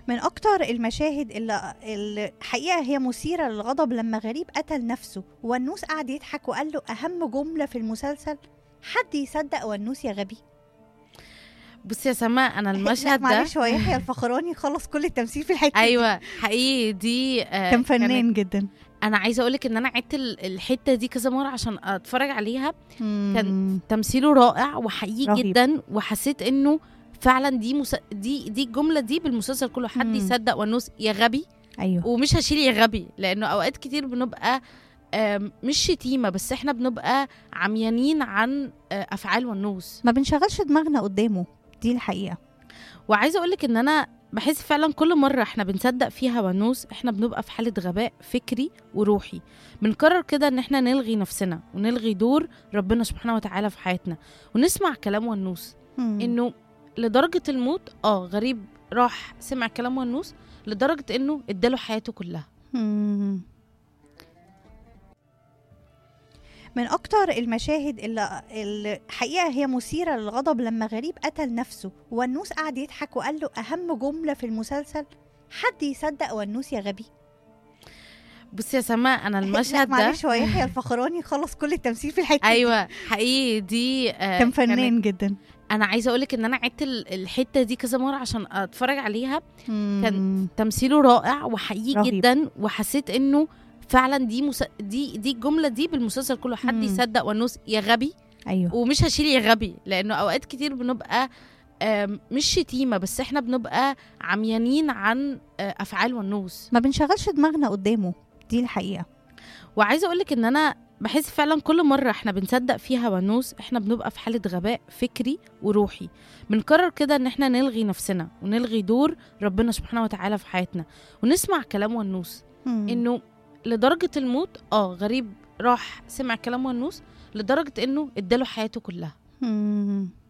من اكتر المشاهد اللي اللي الحقيقه هي مثيره للغضب لما غريب قتل نفسه والنوس قعد يضحك وقال له اهم جمله في المسلسل حد يصدق ونوس يا غبي بصي يا سما انا لا، المشهد ده معلش هو يحيى الفخراني خلص كل التمثيل في الحته دي. ايوه حقيقي دي آه، كان كانت- فنان جدا انا عايزه اقولك ان انا عدت ال- الحته دي كذا مره عشان اتفرج عليها كان تمثيله رائع وحقيقي رهيب. جدا وحسيت انه فعلا دي مس... دي دي الجمله دي بالمسلسل كله حد مم. يصدق ونوس يا غبي ايوه ومش هشيل يا غبي لانه اوقات كتير بنبقى آم، مش شتيمه بس احنا بنبقى عميانين عن آه، افعال ونوس ما بنشغلش دماغنا قدامه دي الحقيقه وعايزه اقولك ان انا بحس فعلا كل مره احنا بنصدق فيها ونوس احنا بنبقى في حاله غباء فكري وروحي بنقرر كده ان احنا نلغي نفسنا ونلغي دور ربنا سبحانه وتعالى في حياتنا ونسمع كلام ونوس مم. انه لدرجه الموت اه غريب راح سمع كلام ونوس لدرجه انه اداله حياته كلها مم. من اكتر المشاهد اللي اللي الحقيقه هي مثيره للغضب لما غريب قتل نفسه والنوس قعد يضحك وقال له اهم جمله في المسلسل حد يصدق ونوس يا غبي بصي يا سما انا لا، المشهد ده معلش هو يحيى الفخراني خلص كل التمثيل في الحته دي. ايوه حقيقي دي آه، كان كانت- فنان جدا انا عايزه اقولك ان انا عدت ال- الحته دي كذا مره عشان اتفرج عليها كان تمثيله رائع وحقيقي رهيب. جدا وحسيت انه فعلا دي مس... دي دي الجمله دي بالمسلسل كله حد مم. يصدق ونوس يا غبي ايوه ومش هشيل يا غبي لانه اوقات كتير بنبقى آم، مش شتيمه بس احنا بنبقى عميانين عن آه، افعال ونوس ما بنشغلش دماغنا قدامه دي الحقيقه وعايزه اقولك ان انا بحس فعلا كل مره احنا بنصدق فيها ونوس احنا بنبقى في حاله غباء فكري وروحي بنقرر كده ان احنا نلغي نفسنا ونلغي دور ربنا سبحانه وتعالى في حياتنا ونسمع كلام ونوس مم. انه لدرجه الموت اه غريب راح سمع كلام ونوس لدرجه انه اداله حياته كلها مم.